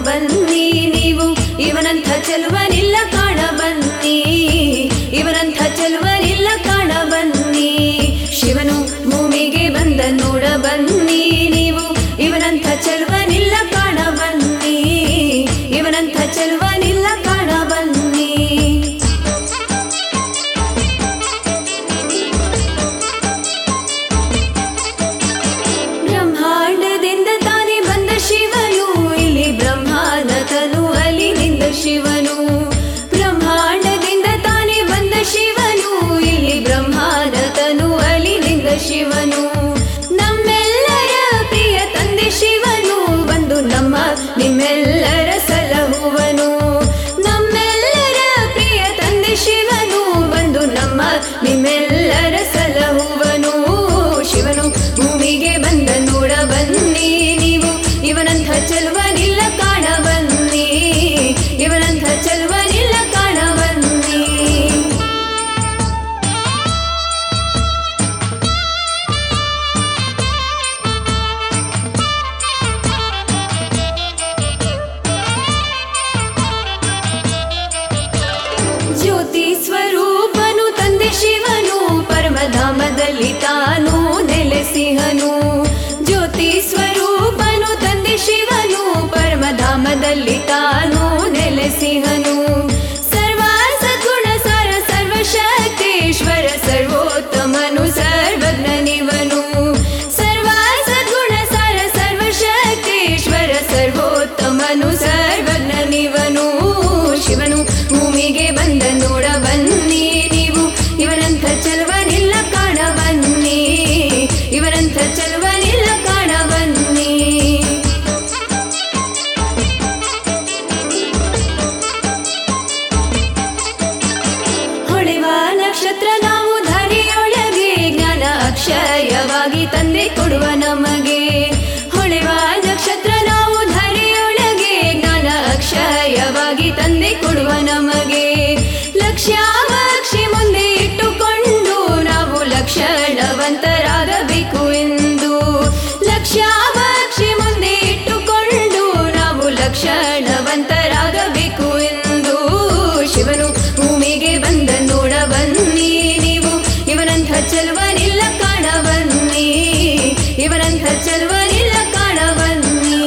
ಬನ್ನಿ ನೀವು ಇವನಂಥ ಚೆಲುವನಿಲ್ಲ ಕಾಣ ಬನ್ನಿ ಇವನಂಥ ಚೆಲುವನಿಲ್ಲ ಕಾಣ ಬನ್ನಿ ಶಿವನು ಭೂಮಿಗೆ ಬಂದ ನೋಡ ಬನ್ನಿ ನೀವು ಇವನಂಥ ಚೆಲುವನಿಲ್ಲ ಕಾಣ ಬನ್ನಿ ಇವನಂಥ ಚೆಲುವನಿಲ್ಲ ಕಾಣ ಬನ್ನಿ ಬ್ರಹ್ಮಾಂಡದಿಂದ ತಾನೇ ಬಂದ ಶಿವನು ಇಲ್ಲಿ ಬ್ರಹ್ಮಾನ ತನು ಅಲಿನಿಂದ ಶಿವನು ಬ್ರಹ್ಮಾಂಡದಿಂದ ತಾನೇ ಬಂದ ಶಿವನು ಇಲ್ಲಿ ಬ್ರಹ್ಮಾನ ತನು ಅಲಿನಿಂದ ಶಿವನು ನಮ್ಮೆಲ್ಲರ ಪ್ರಿಯ ತಂದೆ ಶಿವನು ಬಂದು ನಮ್ಮ ನಿಮ್ಮೆಲ್ಲರ ಸಲಹುವನು ನಮ್ಮೆಲ್ಲರ ಪ್ರಿಯ ತಂದೆ ಶಿವನು ಬಂದು ನಮ್ಮ ನಿಮ್ಮೆಲ್ಲರ ಸಲಹುವನು ಶಿವನು ಭೂಮಿಗೆ ಬಂದ ನೋಡ ಬನ್ನಿ ನೀವು ಇವನಂಥ ಚೆಲುವನಿಲ್ಲ ಕಾಣ ಬನ್ನಿ ಇವನಂಥ ಚೆಲುವನಿಲ್ಲ ಕಾಣ ಬನ್ನಿ ಜ್ಯೋತಿ ಸ್ವರೂಪನು ತಂದೆ ಶಿವನು ಪರಮಧಾಮದಲ್ಲಿ ತಾನು ನೆಲೆಸಿಹನು ಜ್ಯೋತಿ ಸ್ವರೂಪನು ತಂದೆ ಶಿವನು ಪರಮಧಾಮದಲ್ಲಿ ತಾನು ನೆಲೆಸಿಹನು ಸರ್ವ ಸದ್ಗುಣ ಸಾರ ಸರ್ವಶಕ್ತೇಶ್ವರ ಸರ್ವೋತ್ತಮನು ಸರ್ವಜ್ಞನಿವನು ಸರ್ವ ಸದ್ಗುಣ ಸಾರ ಸರ್ವಶಕ್ತೇಶ್ವರ ಸರ್ವೋತ್ತಮನು ಸರ್ವಜ್ಞನಿವನು ಶಿವನು ಭೂಮಿಗೆ ಬಂದ ನೋಡ ಬನ್ನಿ ನೀವು ಇವನಂಥ ಚೆಲುವನಿಲ್ಲ ಕಾಣ ಬನ್ನಿ ಇವನಂಥ ಚೆಲುವನಿಲ್ಲ ಕಾಣ ಬನ್ನಿ ಹೊಳೆವ ನಕ್ಷತ್ರ ನಾವು ಧರೆಯೊಳಗೆ ಜ್ಞಾನ ಅಕ್ಷಯವಾಗಿ ತಂದೆ ಕೊಡುವ ನಮಗೆ ಹೊಳೆವ ನಕ್ಷತ್ರ ನಾವು ಧರೆಯೊಳಗೆ ಜ್ಞಾನ ಅಕ್ಷಯವಾಗಿ ತಂದೆ ಕೊಡುವ ನಮಗೆ ಲಕ್ಷ್ಯಾವಕ್ಷಿ ಮುಂದೆ ಇಟ್ಟುಕೊಂಡು ನಾವು ಲಕ್ಷಣವಂತರಾಗಬೇಕು ಎಂದು ಲಕ್ಷ್ಯಾವಕ್ಷಿ ಮುಂದೆ ಇಟ್ಟುಕೊಂಡು ನಾವು ಲಕ್ಷಣವಂತರಾಗಬೇಕು ಎಂದು ಶಿವನು ಭೂಮಿಗೆ ಬಂದ ನೋಡ ಬನ್ನಿ ನೀವು ಇವನಂಥ ಚೆಲುವನಿಲ್ಲ ಕಾಣ ಬನ್ನಿ ಇವನಂಥ ಚೆಲುವನಿಲ್ಲ ಕಾಣ ಬನ್ನಿ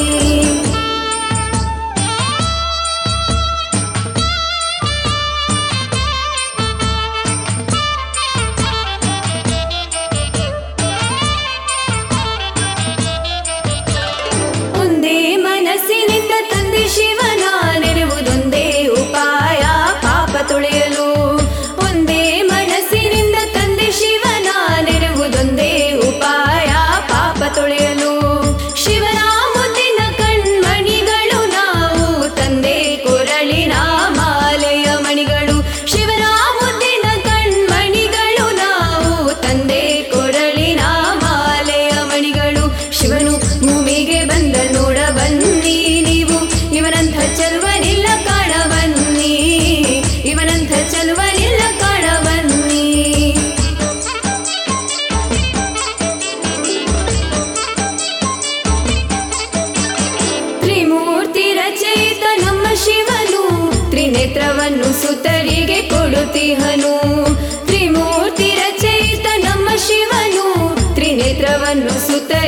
ಒಂದೇ ಮನಸ್ಸಿನಿಂದ ತಂದೆ ಶಿವನ ನೆನೆವುದೊಂದೇ ಉಪಾಯ ಪಾಪ ತೊಳೆಯಲು ಒಂದೇ ಮನಸ್ಸಿನಿಂದ ತಂದೆ ಶಿವನ ನೆನೆವುದೊಂದೇ ಉಪಾಯ ಪಾಪ ತೊಳೆಯಲು ಶಿವನ ಮುದ್ದಿನ ಕಣ್ಮಣಿಗಳು ನಾವು ತಂದೆ ಕೊರಳಿನ ಮಾಲೆಯ ಮಣಿಗಳು ಶಿವನ ಮುದ್ದಿನ ಕಣ್ಮಣಿಗಳು ನಾವು ತಂದೆ ಕೊರಳಿನ ಮಾಲೆಯ ಮಣಿಗಳು ಶಿವನು ಭೂಮಿಗೆ ಬಂದ ನೋಡ ಬನ್ನಿ ನೀವು ಇವನಂಥ ಚೆಲುವನಿಲ್ಲ ಕಾಣ ಬನ್ನಿ ಇವನಂಥ ಚೆಲುವನಿಲ್ಲ ಕಾಣ ಬನ್ನಿ ತ್ರಿಮೂರ್ತಿ ರಚಯಿತ ನಮ್ಮ ಶಿವನು ತ್ರಿನೇತ್ರವನ್ನು ಸುತರಿಗೆ ಕೊಡುತ್ತಿಹನು ತ್ರಿಮೂರ್ತಿ ರಚಯಿತ ನಮ್ಮ ಶಿವನು ತ್ರಿನೇತ್ರವನ್ನು ಸುತ